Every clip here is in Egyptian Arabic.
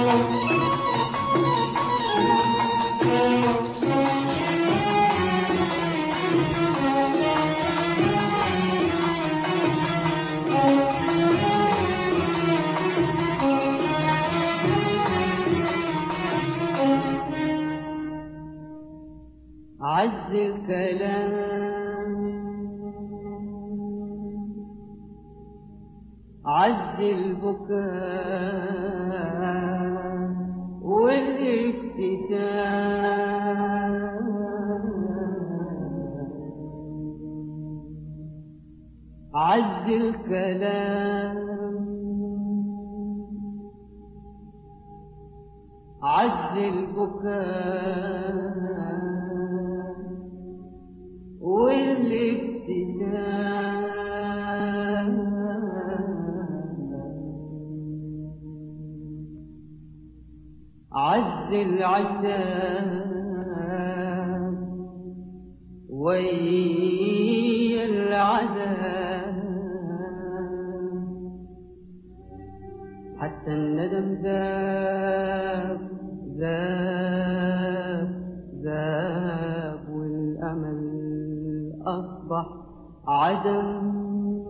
عز الكلام عز البكاء والافتتان عز الكلام عز البكاء والابتسام عز العتاب ويا العذاب حتى الندم ذاب ذاب ذاب والأمل أصبح عدم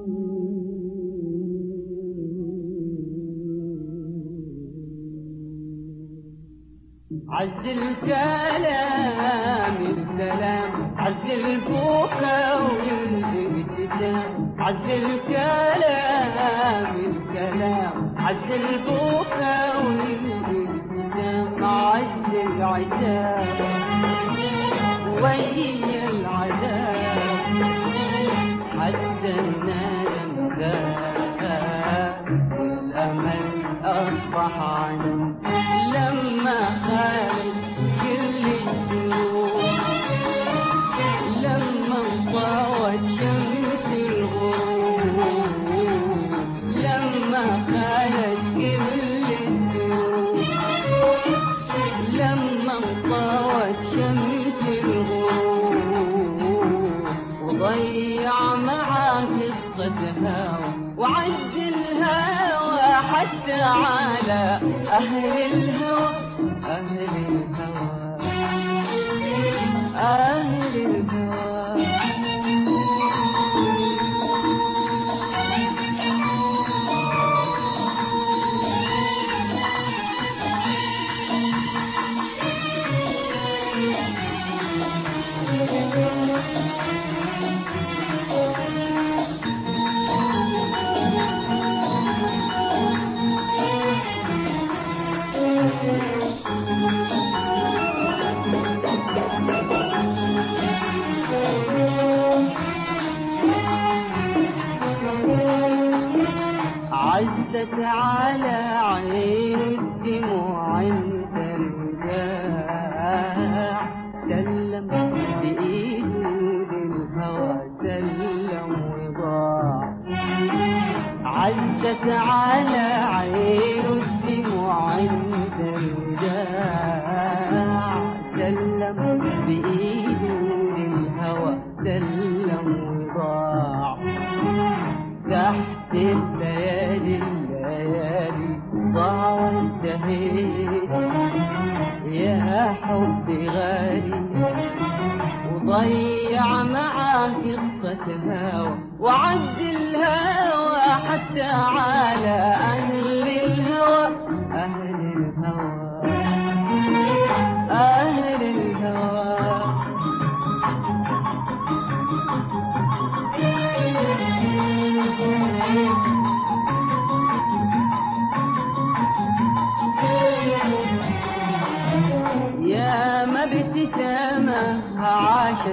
عز الكلام الكلام عز البكاء والابتسام عز الكلام الكلام عز البكاء والابتسام عز العتاب ويا العذاب حتى الندم ذاب والأمل أصبح عنم لما خالد كل الدروب لما انطوت شمس الغروب لما خالد كل الدروب لما انطوت شمس الغروب وضيع معاه قصة هوى وعز الهوى حتى على أهل الهوى أهل الهوى أهل الهوى عزت على عين الدموع عند الوداع سلم بإيده للهوى سلم وضاع عزت على عين الدموع عند الوداع سلم بإيده للهوى سلم وضاع تحت الليالي الليالي ضاع وانتهيت يا حبي غالي وضيع معاه قصة هوى وعز الهوى حتى على أهل الهوى أهل الهوى أهل الهوى يا ما ابتسامة عاشت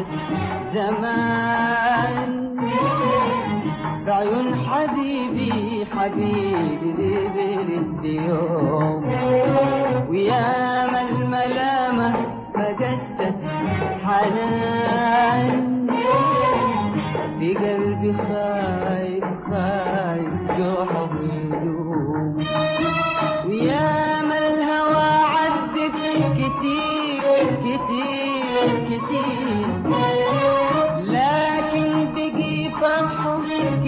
زمان بعيون حبيبي حبيبي لبلد يوم ويا ما الملامة فجست حنان في قلبي خايف خايف جرحه يدوم ويا ما الهوى عدت كتير كتير كتير لكن بقي فرحه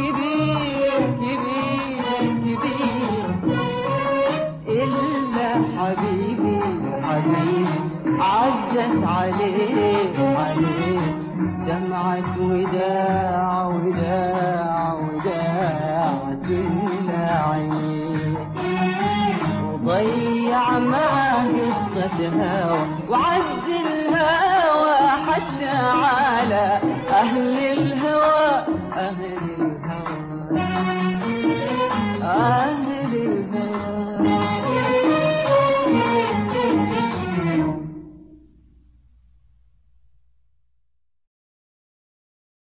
كبير كبير كبير إلا حبيبي حبيبي عزت عليه عليه دمعة وداع وداع وداع تملى عينيه وضيع معاه قصة